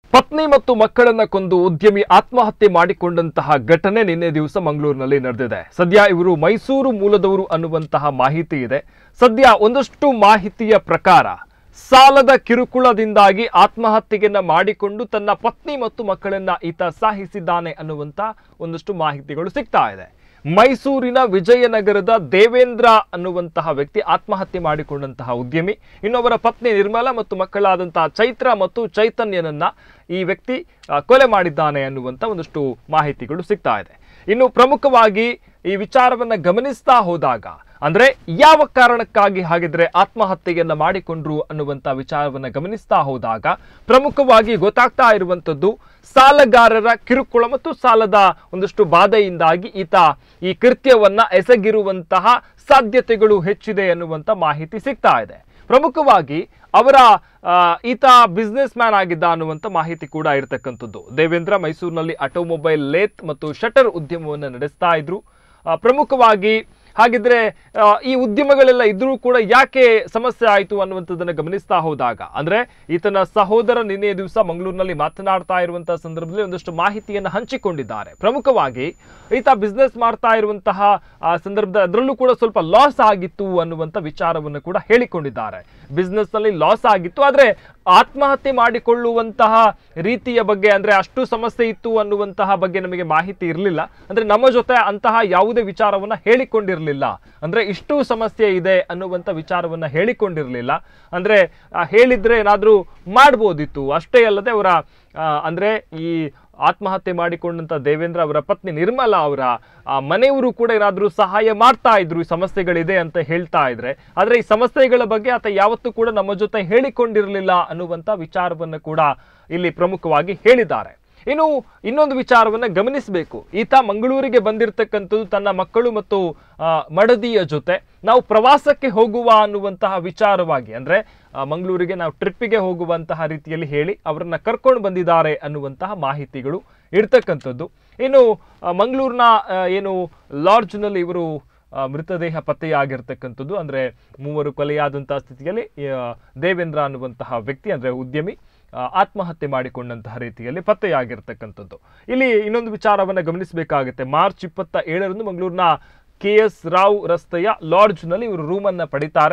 ಪತ್ನಿ ಮತ್ತು ಮಕ್ಕಳನ್ನ ಕೊಂದು ಉದ್ಯಮಿ ಆತ್ಮಹತ್ಯೆ ಮಾಡಿಕೊಂಡಂತಹ ಘಟನೆ ನಿನ್ನೆ ದಿವಸ ಮಂಗಳೂರಿನಲ್ಲಿ ನಡೆದಿದೆ ಸದ್ಯ ಇವರು ಮೈಸೂರು ಮೂಲದವರು ಅನ್ನುವಂತಹ ಮಾಹಿತಿ ಇದೆ ಸದ್ಯ ಒಂದಷ್ಟು ಮಾಹಿತಿಯ ಪ್ರಕಾರ ಸಾಲದ ಕಿರುಕುಳದಿಂದಾಗಿ ಆತ್ಮಹತ್ಯೆಯನ್ನ ಮಾಡಿಕೊಂಡು ತನ್ನ ಪತ್ನಿ ಮತ್ತು ಮಕ್ಕಳನ್ನ ಈತ ಸಾಹಿಸಿದ್ದಾನೆ ಅನ್ನುವಂತ ಒಂದಷ್ಟು ಮಾಹಿತಿಗಳು ಸಿಗ್ತಾ ಇದೆ ಮೈಸೂರಿನ ವಿಜಯನಗರದ ದೇವೇಂದ್ರ ಅನ್ನುವಂತಹ ವ್ಯಕ್ತಿ ಆತ್ಮಹತ್ಯೆ ಮಾಡಿಕೊಂಡಂತಹ ಉದ್ಯಮಿ ಇನ್ನೊಬ್ಬರ ಪತ್ನಿ ನಿರ್ಮಲಾ ಮತ್ತು ಮಕ್ಕಳಾದಂತಹ ಚೈತ್ರ ಮತ್ತು ಚೈತನ್ಯನನ್ನ ಈ ವ್ಯಕ್ತಿ ಆ, ಕೊಲೆ ಮಾಡಿದ್ದಾನೆ ಅನ್ನುವಂತ ಒಂದಷ್ಟು ಮಾಹಿತಿಗಳು ಸಿಗ್ತಾ ಇದೆ ಇನ್ನು ಪ್ರಮುಖವಾಗಿ ಈ ವಿಚಾರವನ್ನ ಗಮನಿಸ್ತಾ ಹೋದಾಗ ಅಂದ್ರೆ ಯಾವ ಕಾರಣಕ್ಕಾಗಿ ಹಾಗಿದ್ರೆ ಆತ್ಮಹತ್ಯೆಯನ್ನ ಮಾಡಿಕೊಂಡ್ರು ಅನ್ನುವಂತ ವಿಚಾರವನ್ನ ಗಮನಿಸ್ತಾ ಹೋದಾಗ ಪ್ರಮುಖವಾಗಿ ಗೊತ್ತಾಗ್ತಾ ಇರುವಂತದ್ದು ಸಾಲಗಾರರ ಕಿರುಕುಳ ಮತ್ತು ಸಾಲದ ಒಂದಷ್ಟು ಬಾಧೆಯಿಂದಾಗಿ ಈತ ಈ ಕೃತ್ಯವನ್ನ ಎಸಗಿರುವಂತಹ ಸಾಧ್ಯತೆಗಳು ಹೆಚ್ಚಿದೆ ಅನ್ನುವಂತ ಮಾಹಿತಿ ಸಿಗ್ತಾ ಇದೆ ಪ್ರಮುಖವಾಗಿ ಅವರ ಆ, ಈತ ಬಿಸ್ನೆಸ್ ಮ್ಯಾನ್ ಆಗಿದ್ದ ಅನ್ನುವಂಥ ಮಾಹಿತಿ ಕೂಡ ಇರತಕ್ಕಂಥದ್ದು ದೇವೇಂದ್ರ ಮೈಸೂರಿನಲ್ಲಿ ಆಟೋಮೊಬೈಲ್ ಲೇತ್ ಮತ್ತು ಶಟರ್ ಉದ್ಯಮವನ್ನು ನಡೆಸ್ತಾ ಇದ್ರು ಆ, ಪ್ರಮುಖವಾಗಿ ಹಾಗಿದ್ರೆ ಆ, ಈ ಉದ್ಯಮಗಳೆಲ್ಲ ಇದ್ರೂ ಕೂಡ ಯಾಕೆ ಸಮಸ್ಯೆ ಆಯಿತು ಅನ್ನುವಂಥದ್ದನ್ನು ಗಮನಿಸ್ತಾ ಹೋದಾಗ ಅಂದ್ರೆ ಈತನ ಸಹೋದರ ನಿನ್ನೆ ದಿವಸ ಮಂಗಳೂರಿನಲ್ಲಿ ಮಾತನಾಡ್ತಾ ಇರುವಂತಹ ಸಂದರ್ಭದಲ್ಲಿ ಒಂದಷ್ಟು ಮಾಹಿತಿಯನ್ನು ಹಂಚಿಕೊಂಡಿದ್ದಾರೆ ಪ್ರಮುಖವಾಗಿ ಈತ ಬಿಸ್ನೆಸ್ ಮಾಡ್ತಾ ಇರುವಂತಹ ಆ ಸಂದರ್ಭದ ಅದರಲ್ಲೂ ಕೂಡ ಸ್ವಲ್ಪ ಲಾಸ್ ಆಗಿತ್ತು ಅನ್ನುವಂಥ ವಿಚಾರವನ್ನು ಕೂಡ ಹೇಳಿಕೊಂಡಿದ್ದಾರೆ ಬಿಸ್ನೆಸ್ ನಲ್ಲಿ ಲಾಸ್ ಆಗಿತ್ತು ಆದ್ರೆ ಆತ್ಮಹತ್ಯೆ ಮಾಡಿಕೊಳ್ಳುವಂತಹ ರೀತಿಯ ಬಗ್ಗೆ ಅಂದ್ರೆ ಅಷ್ಟು ಸಮಸ್ಯೆ ಇತ್ತು ಅನ್ನುವಂತಹ ಬಗ್ಗೆ ನಮಗೆ ಮಾಹಿತಿ ಇರಲಿಲ್ಲ ಅಂದ್ರೆ ನಮ್ಮ ಜೊತೆ ಅಂತಹ ಯಾವುದೇ ವಿಚಾರವನ್ನ ಹೇಳಿಕೊಂಡಿರಲಿಲ್ಲ ಅಂದ್ರೆ ಇಷ್ಟು ಸಮಸ್ಯೆ ಇದೆ ಅನ್ನುವಂಥ ವಿಚಾರವನ್ನ ಹೇಳಿಕೊಂಡಿರಲಿಲ್ಲ ಅಂದ್ರೆ ಆ, ಹೇಳಿದ್ರೆ ಏನಾದ್ರೂ ಮಾಡ್ಬೋದಿತ್ತು ಅಷ್ಟೇ ಅಲ್ಲದೆ ಅವರ ಆ, ಅಂದ್ರೆ ಈ ಆತ್ಮಹತ್ಯೆ ಮಾಡಿಕೊಂಡಂತ ದೇವೇಂದ್ರ ಅವರ ಪತ್ನಿ ನಿರ್ಮಲಾ ಅವರ ಆ, ಮನೆಯವರು ಕೂಡ ಏನಾದ್ರೂ ಸಹಾಯ ಮಾಡ್ತಾ ಇದ್ರು ಈ ಸಮಸ್ಯೆಗಳಿದೆ ಅಂತ ಹೇಳ್ತಾ ಇದ್ರೆ ಆದ್ರೆ ಈ ಸಮಸ್ಯೆಗಳ ಬಗ್ಗೆ ಆತ ಯಾವತ್ತೂ ಕೂಡ ನಮ್ಮ ಜೊತೆ ಹೇಳಿಕೊಂಡಿರಲಿಲ್ಲ ಅನ್ನುವಂತ ವಿಚಾರವನ್ನು ಕೂಡ ಇಲ್ಲಿ ಪ್ರಮುಖವಾಗಿ ಹೇಳಿದ್ದಾರೆ ಇನ್ನು ಇನ್ನೊಂದು ವಿಚಾರವನ್ನ ಗಮನಿಸಬೇಕು ಈತ ಮಂಗಳೂರಿಗೆ ಬಂದಿರತಕ್ಕಂಥದ್ದು ತನ್ನ ಮಕ್ಕಳು ಮತ್ತು ಆ, ಮಡದಿಯ ಜೊತೆ ನಾವು ಪ್ರವಾಸಕ್ಕೆ ಹೋಗುವ ಅನ್ನುವಂತಹ ವಿಚಾರವಾಗಿ ಅಂದ್ರೆ ಆ, ಮಂಗಳೂರಿಗೆ ನಾವು ಟ್ರಿಪ್ಪಿಗೆ ಹೋಗುವಂತಹ ರೀತಿಯಲ್ಲಿ ಹೇಳಿ ಅವರನ್ನ ಕರ್ಕೊಂಡು ಬಂದಿದ್ದಾರೆ ಅನ್ನುವಂತಹ ಮಾಹಿತಿಗಳು ಇರ್ತಕ್ಕಂಥದ್ದು ಇನ್ನು ಆ, ಮಂಗಳೂರಿನ ಆ, ಏನು ಲಾಡ್ಜ್ನಲ್ಲಿ ಇವರು ಆ, ಮೃತದೇಹ ಪತ್ತೆಯಾಗಿರ್ತಕ್ಕಂಥದ್ದು ಅಂದ್ರೆ ಮೂವರು ಕೊಲೆಯಾದಂತಹ ಸ್ಥಿತಿಯಲ್ಲಿ ಆ, ದೇವೇಂದ್ರ ಅನ್ನುವಂತಹ ವ್ಯಕ್ತಿ ಅಂದ್ರೆ ಉದ್ಯಮಿ ಆ, ಆತ್ಮಹತ್ಯೆ ಮಾಡಿಕೊಂಡಂತಹ ರೀತಿಯಲ್ಲಿ ಪತ್ತೆಯಾಗಿರ್ತಕ್ಕಂಥದ್ದು ಇಲ್ಲಿ ಇನ್ನೊಂದು ವಿಚಾರವನ್ನ ಗಮನಿಸಬೇಕಾಗುತ್ತೆ ಮಾರ್ಚ್ ಇಪ್ಪತ್ತ ಏಳರಂದು ಮಂಗಳೂರಿನ ಕೆ ಎಸ್ ರಾವ್ ರಸ್ತೆಯ ಲಾಡ್ಜ್ನಲ್ಲಿ ಇವರು ರೂಮನ್ನ ಪಡಿತಾರೆ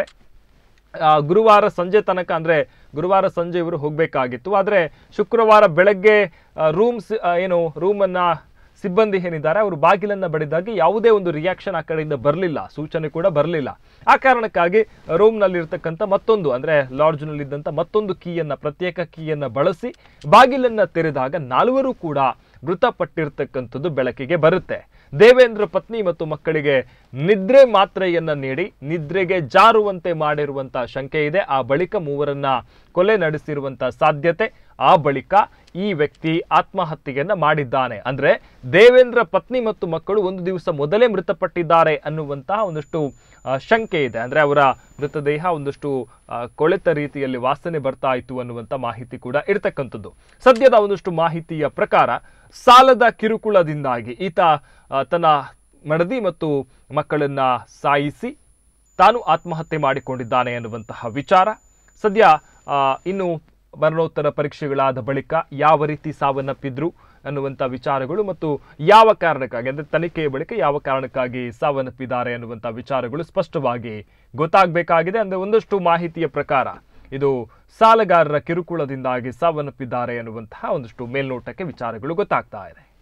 ಆ, ಗುರುವಾರ ಸಂಜೆ ತನಕ ಅಂದ್ರೆ ಗುರುವಾರ ಸಂಜೆ ಇವರು ಹೋಗಬೇಕಾಗಿತ್ತು ಆದರೆ ಶುಕ್ರವಾರ ಬೆಳಗ್ಗೆ ರೂಮ್ಸ್ ಏನು ರೂಮನ್ನ ಸಿಬ್ಬಂದಿ ಏನಿದ್ದಾರೆ ಅವರು ಬಾಗಿಲನ್ನ ಬಡಿದಾಗಿ ಯಾವುದೇ ಒಂದು ರಿಯಾಕ್ಷನ್ ಆ ಕಡೆಯಿಂದ ಬರಲಿಲ್ಲ ಸೂಚನೆ ಕೂಡ ಬರಲಿಲ್ಲ ಆ ಕಾರಣಕ್ಕಾಗಿ ರೂಮ್ನಲ್ಲಿ ಇರ್ತಕ್ಕಂಥ ಮತ್ತೊಂದು ಅಂದ್ರೆ ಲಾಡ್ಜ್ನಲ್ಲಿದ್ದಂಥ ಮತ್ತೊಂದು ಕೀಯನ್ನ ಪ್ರತ್ಯೇಕ ಕೀಯನ್ನ ಬಳಸಿ ಬಾಗಿಲನ್ನ ತೆರೆದಾಗ ನಾಲ್ವರು ಕೂಡ ಮೃತಪಟ್ಟಿರ್ತಕ್ಕಂಥದ್ದು ಬೆಳಕಿಗೆ ಬರುತ್ತೆ ದೇವೇಂದ್ರ ಪತ್ನಿ ಮತ್ತು ಮಕ್ಕಳಿಗೆ ನಿದ್ರೆ ಮಾತ್ರೆಯನ್ನ ನೀಡಿ ನಿದ್ರೆಗೆ ಜಾರುವಂತೆ ಮಾಡಿರುವಂತಹ ಶಂಕೆ ಇದೆ ಆ ಬಳಿಕ ಮೂವರನ್ನ ಕೊಲೆ ನಡೆಸಿರುವಂತಹ ಸಾಧ್ಯತೆ ಆ ಬಳಿಕ ಈ ವ್ಯಕ್ತಿ ಆತ್ಮಹತ್ಯೆಯನ್ನ ಮಾಡಿದ್ದಾನೆ ಅಂದ್ರೆ ದೇವೇಂದ್ರ ಪತ್ನಿ ಮತ್ತು ಮಕ್ಕಳು ಒಂದು ದಿವಸ ಮೊದಲೇ ಮೃತಪಟ್ಟಿದ್ದಾರೆ ಅನ್ನುವಂತಹ ಒಂದಷ್ಟು ಆ, ಶಂಕೆ ಇದೆ ಅಂದ್ರೆ ಅವರ ಮೃತದೇಹ ಒಂದಷ್ಟು ಆ, ಕೊಳೆತ ರೀತಿಯಲ್ಲಿ ವಾಸನೆ ಬರ್ತಾ ಇತ್ತು ಅನ್ನುವಂಥ ಮಾಹಿತಿ ಕೂಡ ಇರ್ತಕ್ಕಂಥದ್ದು ಸದ್ಯದ ಒಂದಷ್ಟು ಮಾಹಿತಿಯ ಪ್ರಕಾರ ಸಾಲದ ಕಿರುಕುಳದಿಂದಾಗಿ ಈತ ಆ, ತನ್ನ ಮಡದಿ ಮತ್ತು ಮಕ್ಕಳನ್ನ ಸಾಯಿಸಿ ತಾನು ಆತ್ಮಹತ್ಯೆ ಮಾಡಿಕೊಂಡಿದ್ದಾನೆ ಅನ್ನುವಂತಹ ವಿಚಾರ ಸದ್ಯ ಆ, ಇನ್ನು ಮರಣೋತ್ತರ ಪರೀಕ್ಷೆಗಳಾದ ಬಳಿಕ ಯಾವ ರೀತಿ ಸಾವನ್ನಪ್ಪಿದ್ರು ಅನ್ನುವಂಥ ವಿಚಾರಗಳು ಮತ್ತು ಯಾವ ಕಾರಣಕ್ಕಾಗಿ ಅಂದರೆ ತನಿಖೆಯ ಬಳಿಕ ಯಾವ ಕಾರಣಕ್ಕಾಗಿ ಸಾವನ್ನಪ್ಪಿದ್ದಾರೆ ಅನ್ನುವಂಥ ವಿಚಾರಗಳು ಸ್ಪಷ್ಟವಾಗಿ ಗೊತ್ತಾಗಬೇಕಾಗಿದೆ ಅಂದರೆ ಒಂದಷ್ಟು ಮಾಹಿತಿಯ ಪ್ರಕಾರ ಇದು ಸಾಲಗಾರರ ಕಿರುಕುಳದಿಂದಾಗಿ ಸಾವನ್ನಪ್ಪಿದ್ದಾರೆ ಅನ್ನುವಂತಹ ಒಂದಷ್ಟು ಮೇಲ್ನೋಟಕ್ಕೆ ವಿಚಾರಗಳು ಗೊತ್ತಾಗ್ತಾ ಇದೆ